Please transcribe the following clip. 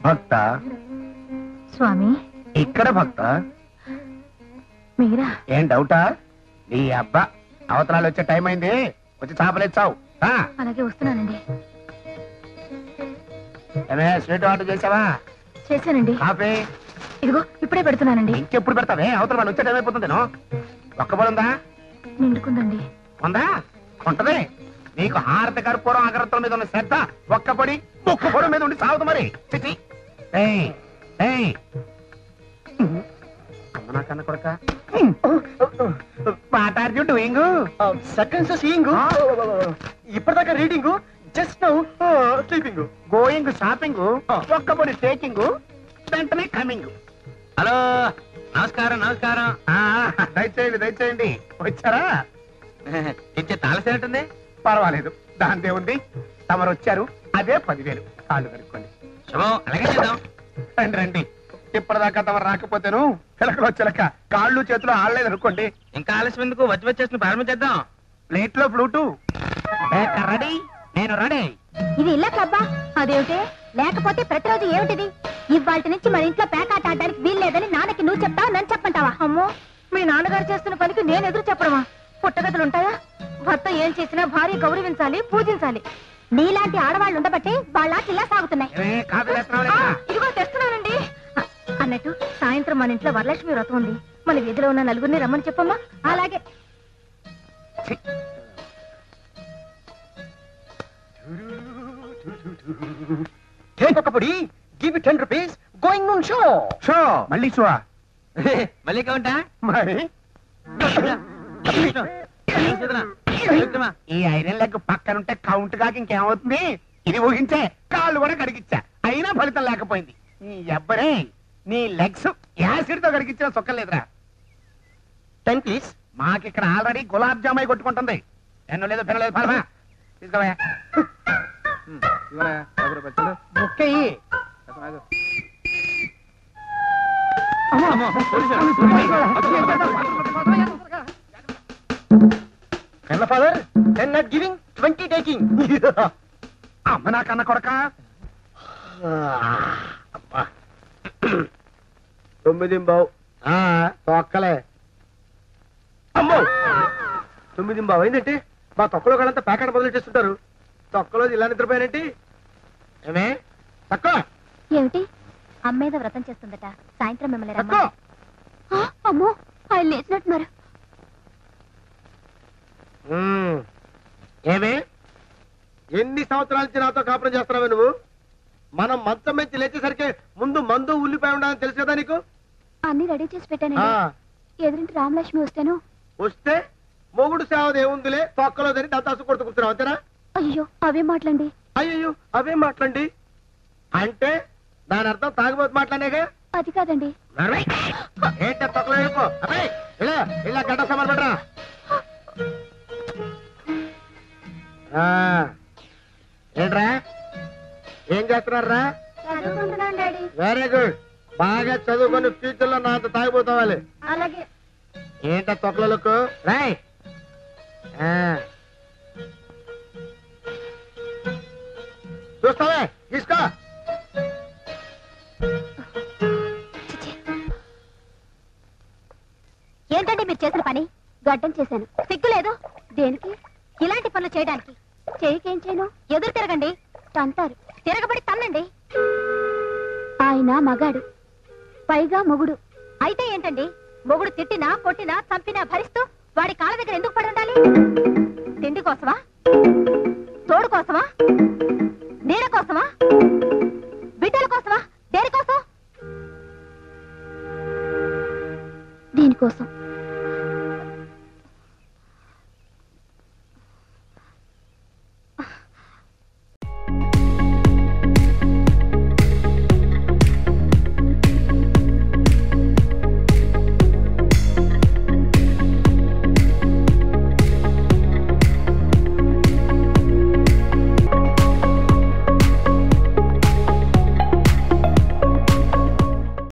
భక్త స్వామి ఇక్కడ భక్త మీరా ఏం డౌటా నీ అబ్బా అవతరాలు వచ్చే టైం అయింది వచ్చి చేపలేచ్చావు అలాగే వస్తున్నానండి ఏమే స్వీట్ ఆర్డర్ చేసావా చేశానండి కాఫీ ఇదిగో ఇప్పుడే పెడుతున్నానండి ఇంకెప్పుడు పెడతావే అవతల వాళ్ళు వచ్చే టైం అయిపోతుంది ఒక్క పొడి ఉందా నిండుకుందండి ఉందా ఉంటది నీకు హారతి కర్పూరం అగరత్తుల మీద ఉన్న శ్రద్ధ ఒక్క పొడి ఒక్క పొడి మీద ఉండి సాగుతు మరి చిచి ఏయ్, ఏయ్. అమ్మ నా కన్న కొడక what are you doing seconds seeing ఇప్పటిదాకా reading just now sleeping going shopping ఒక్క పొడి టేకింగ్ వెంటనే కమింగ్ హలో నమస్కారం నమస్కారం దయచేయండి దయచేయండి వచ్చారా ఇచ్చే తాళసేనట్టుంది పర్వాలేదు దాంతే ఉంది తమరు వచ్చారు అదే పదివేలు కాళ్ళు కనుక్కోండి శుభం అలాగే చేద్దాం రండి రండి ఇప్పటిదాకా తమరు రాకపోతేను పిలకలో చిలక కాళ్ళు చేతులు ఆడలేదు అనుకోండి ఇంకా ఆలస్యం ఎందుకు వచ్చి వచ్చేసిన ప్రారంభించేద్దాం ప్లేట్ లో ఫ్లూటు రెడీ నేను రెడీ ఇది ఇల్ల క్లబ్బా అదేమిటి లేకపోతే ప్రతిరోజు ఏమిటిది ఇవాళ నుంచి మన ఇంట్లో పేకాట ఆడడానికి వీల్లేదని నాన్నకి నువ్వు చెప్తావా నన్ను చెప్పంటావా అమ్మో మీ నాన్నగారు చేస్తున్న పనికి నేను ఎదురు చెప్పడమా పుట్టగతులు ఉంటాయా భర్త ఏం చేసినా భార్య గౌరవించాలి పూజించాలి నీలాంటి ఆడవాళ్ళు ఉండబట్టి వాళ్ళ ఆటలు ఇలా సాగుతున్నాయి ఏ, కాఫీ తెస్తున్నావా ఆ, లేదా? ఇదిగో తెస్తున్నానండి అ- అన్నట్టు సాయంత్రం మన ఇంట్లో వరలక్ష్మి వ్రతం ఉంది మన వీధిలో ఉన్న నలుగురిని రమ్మని చెప్పమ్మా అలాగే ఛీ, టేక్ ఒక పొడి give ten rupees going on show show మళ్ళీ షో మళ్ళీ కౌంటా మరి ఈ ఐరన్ లెగ్ పక్కనుంటే కౌంట్ కాక ఇంకేమవుతుంది ఇది ఊహించే కాళ్ళు కూడా కడిగిచ్చా అయినా ఫలితం లేకపోయింది నీ ఎవ్వరే నీ లెగ్స్ యాసిడ్ తో కడిగిచ్చిన సొక్కలేదురా టెన్ ప్లీజ్ మాకిక్కడ ఆల్రెడీ గులాబ్ జామాయి కొట్టుకుంటుంది ఎన్నో లేదు పిల్లలేదు పలమా తీసుకోవా ఓకే కన్న father ten not giving twenty taking అమ్మ నా కన్న కొడక తొమ్మిది బావు తొక్కలే అమ్మో తొమ్మిది బావు ఏంటంటే మా తొక్కలో వాళ్ళంతా ప్యాకెట్ మొదలు చేస్తుంటారు తొక్కలో ఇలా నిద్రపోయానంటే ఏమే తక్కువ ఏమిటి అమ్మేద వ్రతం చేస్తుందట సాయంత్రం మిమ్మల్ని తక్కువ రమ్మని ఆ, అమ్మో ఆయన లేచినట్టున్నారు ఏమే ఎన్ని సంవత్సరాల నుంచి నాతో కాపురం చేస్తున్నావే నువ్వు మనం మంచం నుంచి లేచేసరికి ముందు మందు ఉల్లిపాయ ఉండాలని తెలుసు కదా నీకు అన్ని రెడీ చేసి ఆ, పెట్టానండి ఎదురింటి రామలక్ష్మి వస్తాను వస్తే మొగుడు సేవది ఏముందిలే తొక్కలో తిని దత్తాసు కొడుతూ కూర్చున్నావు అంతేనా అయ్యో అవే మాటలండి అయ్యో అవే మాట్లాడండి అంటే దాని అర్థం తాగుబోతు మాట్లాడేగా అది కాదండి ఏంట తొక్కలో వెళ్ళిపో అబ్బాయి ఇలా ఇలా గడ్డ సమాన్ పడరా ఆ, ఏంట్రా ఏం చేస్తున్నారా చదువుకుంటున్నాను డాడీ వెరీ గుడ్ బాగా చదువుకొని ఫ్యూచర్ లో నాతో తాగిపోతావాలి అలాగే ఏంట తొక్కలకు రాయ్ ఆ. చూస్తావే తీసుకో ఏంటండి మీరు చేసిన పని గడ్డం చేశాను సిగ్గు లేదు దేనికి ఇలాంటి పనులు చేయడానికి చేయికేం చేయను ఎదురు తిరగండి తంతారు తిరగబడి తన్నండి ఆయన మగాడు పైగా మొగుడు అయితే ఏంటండి మొగుడు తిట్టినా కొట్టినా చంపినా భరిస్తూ వాడి కాళ్ళ దగ్గర ఎందుకు పడి ఉండాలి తిండి కోసమా తోడు కోసమా నీడ కోసమా బిడ్డల కోసమా దేని కోసం దీనికోసం